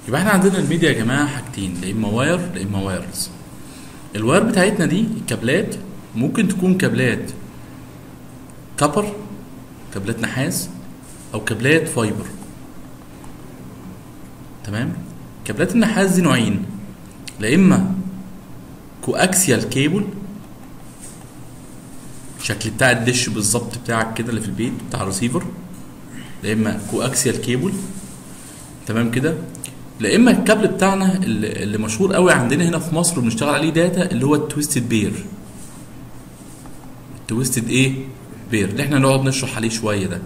يبقى احنا عندنا الميديا يا جماعه حاجتين لا اما واير لا اما وايرلس الواير بتاعتنا دي الكابلات ممكن تكون كابلات كبر كابلات نحاس او كابلات فايبر تمام كابلات النحاس دي نوعين لا اما كواكسيال كيبل شكل بتاع الدش بالظبط بتاعك كده اللي في البيت بتاع الريسيفر لا اما كواكسيال كيبل تمام كده لا اما الكابل بتاعنا اللي اللي مشهور قوي عندنا هنا في مصر وبنشتغل عليه داتا اللي هو التويستد بير التويستد ايه بير اللي احنا نقعد نشرح عليه شويه ده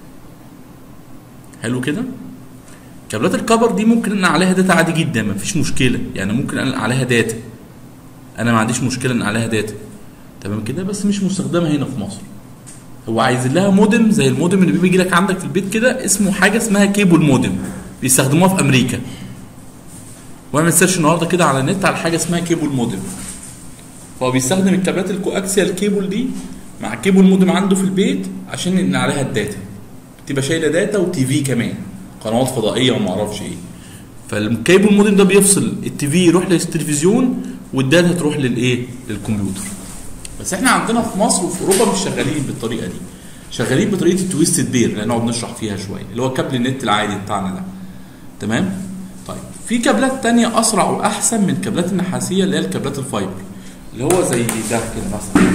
حلو كده كابلات الكبر دي ممكن انقل عليها داتا عادي جدا مفيش مشكله يعني ممكن انقل عليها داتا انا ما عنديش مشكله ان عليها داتا تمام كده بس مش مستخدمه هنا في مصر هو عايز لها مودم زي المودم اللي بيجي لك عندك في البيت كده اسمه حاجه اسمها كيبل مودم بيستخدموها في امريكا واعمل سيرش النهارده كده على النت على حاجه اسمها كيبل مودم فهو بيستخدم الكابلات الكواكسيال كيبل دي مع كيبل مودم عنده في البيت عشان ينقل عليها الداتا تبقى شايله داتا وتي في كمان قنوات فضائيه وما اعرفش ايه فالكيبل مودم ده بيفصل التي في يروح للتلفزيون والداتا تروح للايه للكمبيوتر بس احنا عندنا في مصر وفي اوروبا مش شغالين بالطريقه دي شغالين بطريقه التويستد بير اللي هنقعد نشرح فيها شويه اللي هو كابل النت العادي بتاعنا ده تمام طيب في كابلات تانية اسرع واحسن من الكابلات النحاسيه اللي هي الكابلات الفايبر اللي هو زي ده كده مثلا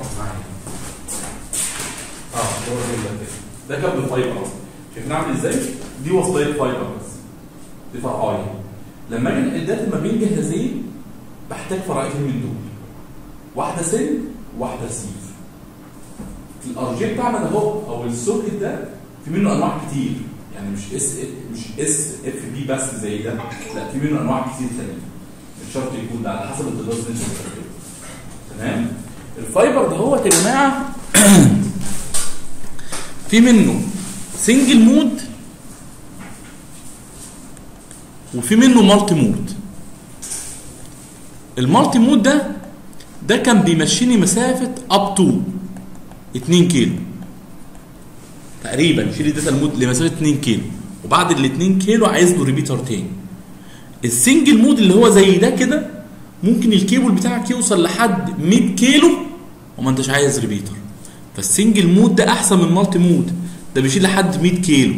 اه هو ده ده كابل فايبر اصلا شايفين عامل ازاي دي وصليه فايبر بس دي فرعايه لما اجي انقل الداتا ما بين جهازين بحتاج فرعيتين من دول واحده سن وواحده رسيف الار جي بتاعنا ده اهو او السوكت ده في منه انواع كتير يعني مش اس مش اس اف بي بس زي ده لا في منه انواع كتير ثانيه مش شرط يكون ده على حسب الدراسه اللي انت بتستخدمها تمام الفايبر ده هو يا جماعه في منه سنجل مود وفي منه مالتي مود المالتي مود ده ده كان بيمشيني مسافه اب تو 2 كيلو تقريبا يشيل الداتا المود لمسافه 2 كيلو وبعد ال 2 كيلو عايز له ريبيتر تاني السنجل مود اللي هو زي ده كده ممكن الكيبل بتاعك يوصل لحد 100 كيلو وما انتش عايز ريبيتر فالسنجل مود ده احسن من المالتي مود ده بيشيل لحد 100 كيلو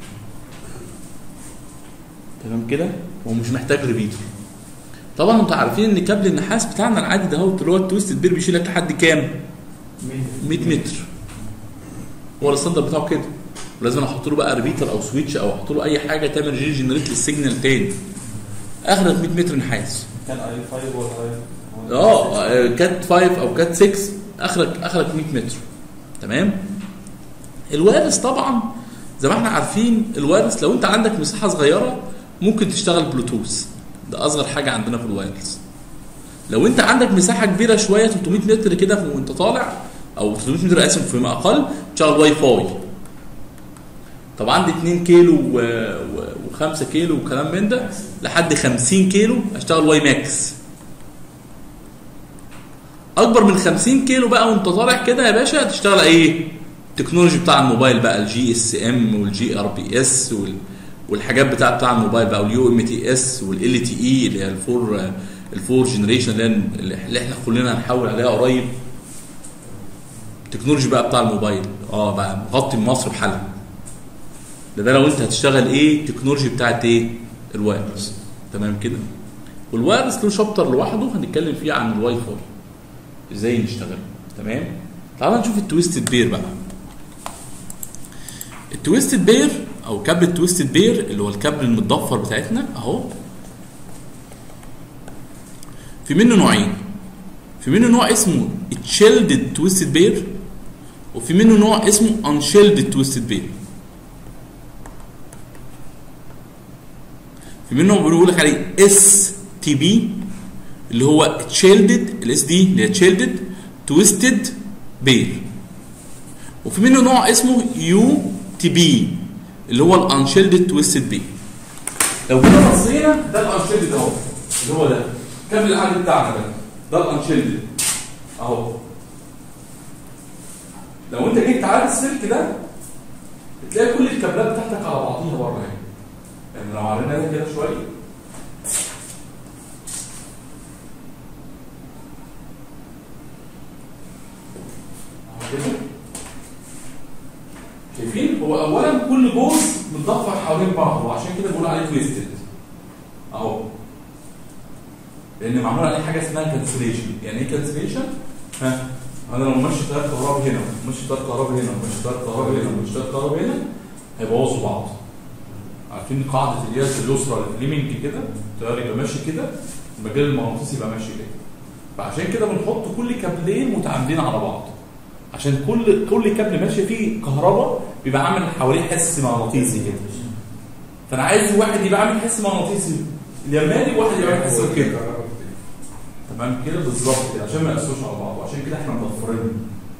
تمام كده هو مش محتاج ريبيتر طبعا انتوا عارفين ان كابل النحاس بتاعنا العادي ده هو اللي هو التويستد بير بيشيلك لحد كام 100 متر هو الستاندر بتاعه كده ولازم احط له بقى ريبيتر او سويتش او احط له اي حاجه تعمل ري جنريت للسيجنال تاني اخرك 100 متر نحاس كان اي 5 ولا اي اه كات 5 او كات 6 اخرك اخرك 100 متر تمام الوايرلس طبعا زي ما احنا عارفين الوايرلس لو انت عندك مساحه صغيره ممكن تشتغل بلوتوث ده اصغر حاجه عندنا في الوايرلس لو انت عندك مساحه كبيره شويه 300 متر كده وانت طالع او 300 متر اسف فيما اقل تشغل واي فاي طب عندي 2 كيلو و5 كيلو وكلام من ده لحد 50 كيلو اشتغل واي ماكس اكبر من 50 كيلو بقى وانت طالع كده يا باشا تشتغل ايه التكنولوجي بتاع الموبايل بقى الجي اس ام والجي ار بي اس والحاجات بتاع بتاع الموبايل بقى واليو ام تي اس والال تي اي اللي هي الفور الفور جنريشن اللي احنا كلنا هنحول عليها قريب التكنولوجي بقى بتاع الموبايل اه بقى مغطي مصر بحالها ده ده لو انت هتشتغل ايه التكنولوجي بتاعت ايه الوايرلس تمام كده والوايرلس له شابتر لوحده هنتكلم فيه عن الواي فاي ازاي نشتغل تمام تعال نشوف التويستد بير بقى التويستد بير او كابل التويستد بير اللي هو الكابل المتضفر بتاعتنا اهو في منه نوعين في منه نوع اسمه تشيلدد تويستد بير وفي منه نوع اسمه انشيلدد تويستد بير في منه بنقول لك عليه اس تي بي اللي هو تشيلدد الاس دي اللي هي تشيلدد تويستد بير وفي منه نوع اسمه يو تي بي اللي هو الانشيلدد تويستد بير لو جينا بصينا ده الانشيلدد اهو اللي هو ده الكابل العادي بتاعنا ده ده الانشيلدد اهو لو انت جيت تعالى السلك ده بتلاقي كل الكابلات بتاعتك على بعضيها بره اهي يعني لو عرينا ده كده شويه أهو كده. شايفين هو اولا كل جوز متضفر حوالين بعض وعشان كده بقول عليه تويستد اهو لان معمول عليه حاجه اسمها كانسليشن يعني ايه كانسليشن ها انا لو ماشي تيار كهرباء هنا وماشي تيار كهرباء هنا وماشي تيار كهرباء هنا وماشي تيار كهرباء هنا هيبوظوا بعض عارفين قاعده الياس اليسرى للفليمنج كده التيار يبقى ماشي كده المجال المغناطيسي يبقى ماشي كده فعشان كده بنحط كل كابلين متعامدين على بعض عشان كل كل كابل ماشي فيه كهرباء بيبقى عامل حواليه حس مغناطيسي كده فانا عايز واحد يبقى عامل حس مغناطيسي اليماني وواحد يبقى عامل حس كده تمام كده بالظبط كده عشان ما يقاسوش على بعض وعشان كده احنا مضفرين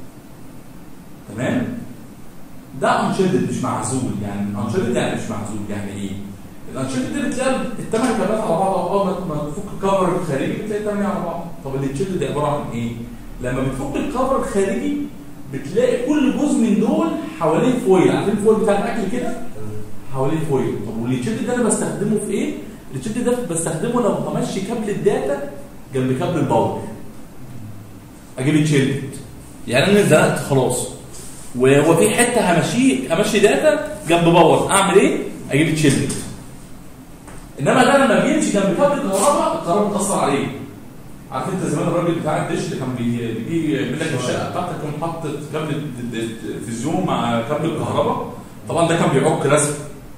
تمام ده انشيدد مش معزول يعني انشيدد يعني مش معزول يعني ايه الانشيدد ده بتلاقي الثمان كابلات على بعض اول ما ما تفك الكفر الخارجي بتلاقي الثمانيه على بعض طب الانشيدد ده عباره عن ايه لما بتفك الكفر الخارجي بتلاقي كل جزء من دول حوالين فويل عارفين الفويل بتاع الاكل كده حوالين فويل طب والانشيدد ده انا بستخدمه في ايه الانشيدد ده بستخدمه لو همشي كابل الداتا جنب كابل الباور اجيب اتشيلد يعني انا زنقت خلاص وهو في حته همشيه همشي داتا جنب باور اعمل ايه؟ اجيب اتشيلد انما ده لما بيمشي جنب كابل الكهرباء الكهرباء بتاثر عليه عارف انت زمان الراجل بتاع الدش اللي كان بي- بيجي يعمل لك الشقه بتاعتك كان حاطط كابل التلفزيون مع كابل الكهرباء طبعا ده كان بيعك رسم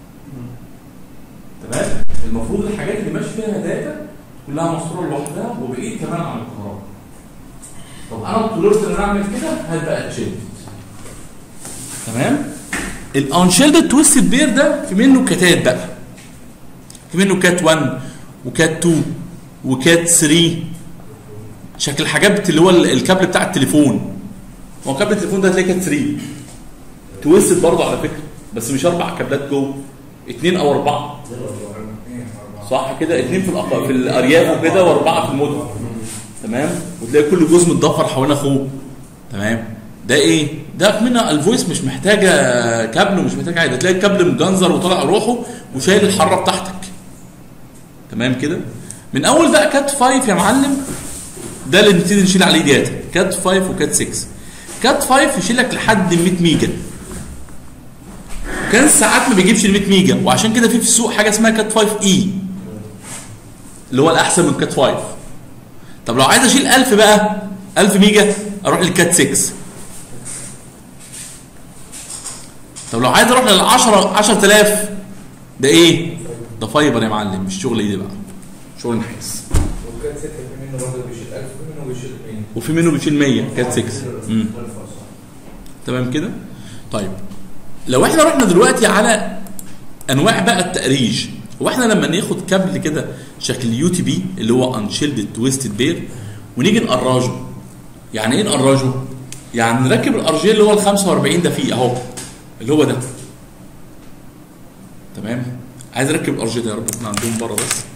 تمام المفروض الحاجات اللي ماشي فيها داتا كلها مسطوره لوحدها وبعيد كمان عن الكهرباء طب انا طلبت ان انا اعمل كده هتبقى اتشيلد تمام الانشيلد تويستد بير ده في منه كاتات بقى في منه كات 1 وكات 2 وكات 3 شكل الحاجات اللي هو الكابل بتاع التليفون هو كابل التليفون ده هتلاقيه كات 3 تويستد برضه على فكره بس مش اربع كابلات جوه اثنين او اربعه صح كده اثنين في الأق... في الارياف وكده واربعه في المدن تمام وتلاقي كل جزء متضفر حوالين اخوه تمام ده ايه ده منها الفويس مش محتاجه كابل ومش محتاجه حاجه ده تلاقي الكابل مجنزر وطالع روحه وشايل الحره بتاعتك تمام كده من اول بقى كات 5 يا معلم ده اللي نبتدي نشيل عليه داتا كات 5 وكات 6 كات 5 يشيلك لحد 100 ميجا كان ساعات ما بيجيبش ال 100 ميجا وعشان كده في في السوق حاجه اسمها كات 5 اي اللي هو الاحسن من كات 5 طب لو عايز اشيل 1000 بقى 1000 ميجا اروح للكات 6 طب لو عايز اروح لل 10 10000 ده ايه؟ ده فايبر يا معلم مش شغل ايدي بقى شغل نحاس وكان ستة في منه برضه بيشيل 1000 في منه بيشيل 2 وفي منه بيشيل 100 كات 6 امم تمام كده طيب لو احنا رحنا دلوقتي على انواع بقى التأريج واحنا لما ناخد كابل كده شكل يو تي بي اللي هو انشيلد تويستد بير ونيجي نقراجه يعني ايه نقراجه يعني نركب الارجيه اللي هو ال 45 ده فيه اهو اللي هو ده تمام عايز اركب الارجيه ده يا رب احنا عندهم بره بس